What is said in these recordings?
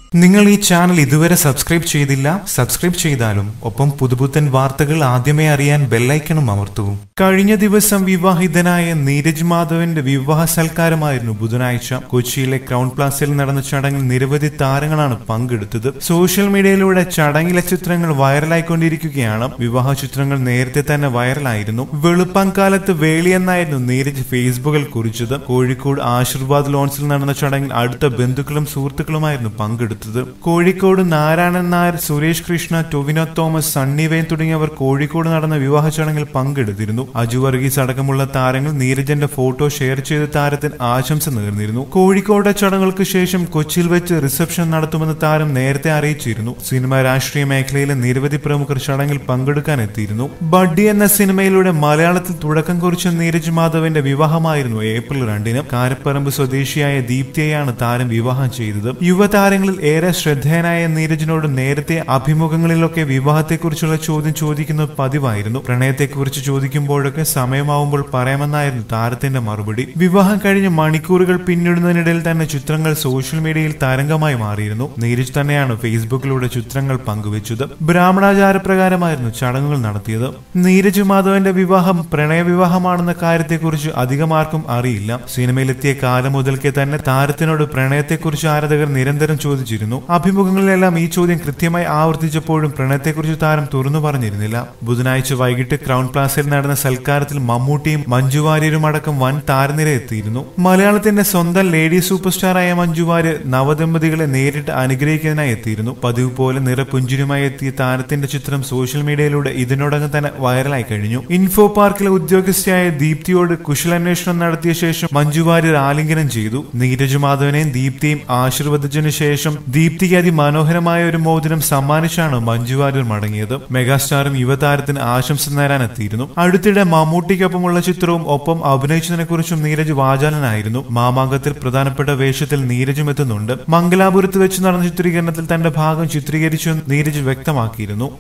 നിങ്ങൾ ഈ ചാനൽ ഇതുവരെ സബ്സ്ക്രൈബ് ചെയ്തില്ല സബ്സ്ക്രൈബ് ചെയ്താലും ഒപ്പം പുതുപുത്തൻ വാർത്തകൾ ആദ്യമേ അറിയാൻ ബെല്ലൈക്കണും അമർത്തൂ കഴിഞ്ഞ ദിവസം വിവാഹിതനായ നീരജ് മാധവന്റെ വിവാഹ സൽക്കാരമായിരുന്നു ബുധനാഴ്ച കൊച്ചിയിലെ ക്രൗൺ പ്ലാസയിൽ നടന്ന ചടങ്ങിൽ നിരവധി താരങ്ങളാണ് പങ്കെടുത്തത് സോഷ്യൽ മീഡിയയിലൂടെ ചടങ്ങിലെ ചിത്രങ്ങൾ വൈറലായിക്കൊണ്ടിരിക്കുകയാണ് വിവാഹ ചിത്രങ്ങൾ നേരത്തെ തന്നെ വൈറലായിരുന്നു വെളുപ്പംകാലത്ത് വേളി എന്നായിരുന്നു നീരജ് ഫേസ്ബുക്കിൽ കുറിച്ചത് കോഴിക്കോട് ആശീർവാദ് ലോൺസിൽ നടന്ന ചടങ്ങിൽ അടുത്ത ബന്ധുക്കളും സുഹൃത്തുക്കളുമായിരുന്നു പങ്കെടുത്തത് കോഴിക്കോട് നാരായണൻ നായർ സുരേഷ് കൃഷ്ണ ടൊവിനോ തോമസ് സണ്ണി വെയിൻ തുടങ്ങിയവർ കോഴിക്കോട് നടന്ന വിവാഹ ചടങ്ങിൽ പങ്കെടുത്തിരുന്നു അജു വർഗീസ് അടക്കമുള്ള താരങ്ങൾ നീരജന്റെ ഫോട്ടോ ഷെയർ ചെയ്ത് താരത്തിന് ആശംസ നേർന്നിരുന്നു കോഴിക്കോട് ചടങ്ങുകൾക്ക് ശേഷം കൊച്ചിയിൽ വെച്ച് റിസപ്ഷൻ നടത്തുമെന്ന് താരം നേരത്തെ അറിയിച്ചിരുന്നു സിനിമ രാഷ്ട്രീയ മേഖലയിലെ നിരവധി പ്രമുഖർ ചടങ്ങിൽ പങ്കെടുക്കാൻ എത്തിയിരുന്നു ബഡ്ഡി എന്ന സിനിമയിലൂടെ മലയാളത്തിൽ തുടക്കം കുറിച്ച നീരജ് മാധവന്റെ വിവാഹമായിരുന്നു ഏപ്രിൽ രണ്ടിന് കാരപ്പറമ്പ് സ്വദേശിയായ ദീപ്തിയെയാണ് താരം വിവാഹം ചെയ്തത് യുവതാരങ്ങളിൽ ഏറെ ശ്രദ്ധേയനായ നീരജിനോട് നേരത്തെ അഭിമുഖങ്ങളിലൊക്കെ വിവാഹത്തെക്കുറിച്ചുള്ള ചോദ്യം ചോദിക്കുന്നത് പതിവായിരുന്നു പ്രണയത്തെക്കുറിച്ച് ചോദിക്കുമ്പോഴൊക്കെ സമയമാവുമ്പോൾ പറയാമെന്നായിരുന്നു താരത്തിന്റെ മറുപടി വിവാഹം കഴിഞ്ഞ് മണിക്കൂറുകൾ പിന്നിടുന്നതിനിടയിൽ തന്നെ ചിത്രങ്ങൾ സോഷ്യൽ മീഡിയയിൽ തരംഗമായി മാറിയിരുന്നു നീരജ് തന്നെയാണ് ഫേസ്ബുക്കിലൂടെ ചിത്രങ്ങൾ പങ്കുവച്ചത് ബ്രാഹ്മണാചാരപ്രകാരമായിരുന്നു ചടങ്ങുകൾ നടത്തിയത് നീരജ് മാധവന്റെ വിവാഹം പ്രണയ വിവാഹമാണെന്ന കാര്യത്തെക്കുറിച്ച് അധികം ആർക്കും അറിയില്ല സിനിമയിലെത്തിയ കാലം മുതൽക്കേ തന്നെ താരത്തിനോട് പ്രണയത്തെക്കുറിച്ച് ആരാധകർ നിരന്തരം ചോദിച്ചിരുന്നു അഭിമുഖങ്ങളിലെല്ലാം ഈ ചോദ്യം കൃത്യമായി ആവർത്തിച്ചപ്പോഴും പ്രണയത്തെക്കുറിച്ച് താരം തുറന്നു പറഞ്ഞിരുന്നില്ല ബുധനാഴ്ച വൈകിട്ട് ക്രൗൺ പ്ലാസയിൽ നടന്ന സൽക്കാരത്തിൽ മമ്മൂട്ടിയും മഞ്ജു വാര്യരും അടക്കം വൻ താരനിര എത്തിയിരുന്നു മലയാളത്തിന്റെ സ്വന്തം ലേഡി സൂപ്പർ സ്റ്റാറായ മഞ്ജു വാര്യർ നവദമ്പതികളെ നേരിട്ട് അനുഗ്രഹിക്കുന്നതിനായി എത്തിയിരുന്നു പതിവ് പോലെ നിറപുഞ്ചിരുമായി എത്തിയ താരത്തിന്റെ ചിത്രം സോഷ്യൽ മീഡിയയിലൂടെ ഇതിനോടകം തന്നെ വൈറലായി കഴിഞ്ഞു ഇൻഫോ പാർക്കിലെ ഉദ്യോഗസ്ഥയായ ദീപ്തിയോട് കുശലാന്വേഷണം നടത്തിയ ശേഷം മഞ്ജു വാര്യർ ആലിംഗനം ചെയ്തു നീരജ് മാധവനെയും ദീപ്തിയും ആശീർവദിച്ചതിനു ശേഷം ദീപ്തിക്ക് അതിമനോഹരമായ ഒരു മോതിരം സമ്മാനിച്ചാണ് മഞ്ജു വാര്യർ മടങ്ങിയത് മെഗാസ്റ്റാറും യുവതാരത്തിന് ആശംസ നേരാൻ എത്തിയിരുന്നു അടുത്തിടെ മമ്മൂട്ടിക്കൊപ്പമുള്ള ചിത്രവും ഒപ്പം അഭിനയിച്ചതിനെ കുറിച്ചും നീരജ് വാചാലനായിരുന്നു മാമാങ്കത്തിൽ പ്രധാനപ്പെട്ട വേഷത്തിൽ നീരജും എത്തുന്നുണ്ട് മംഗലാപുരത്ത് വെച്ച് നടന്ന ചിത്രീകരണത്തിൽ തന്റെ ഭാഗം ചിത്രീകരിച്ചു നീരജ് വ്യക്തമാക്കിയിരുന്നു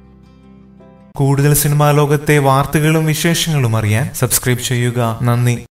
കൂടുതൽ സിനിമാ ലോകത്തെ വാർത്തകളും വിശേഷങ്ങളും അറിയാൻ സബ്സ്ക്രൈബ് ചെയ്യുക നന്ദി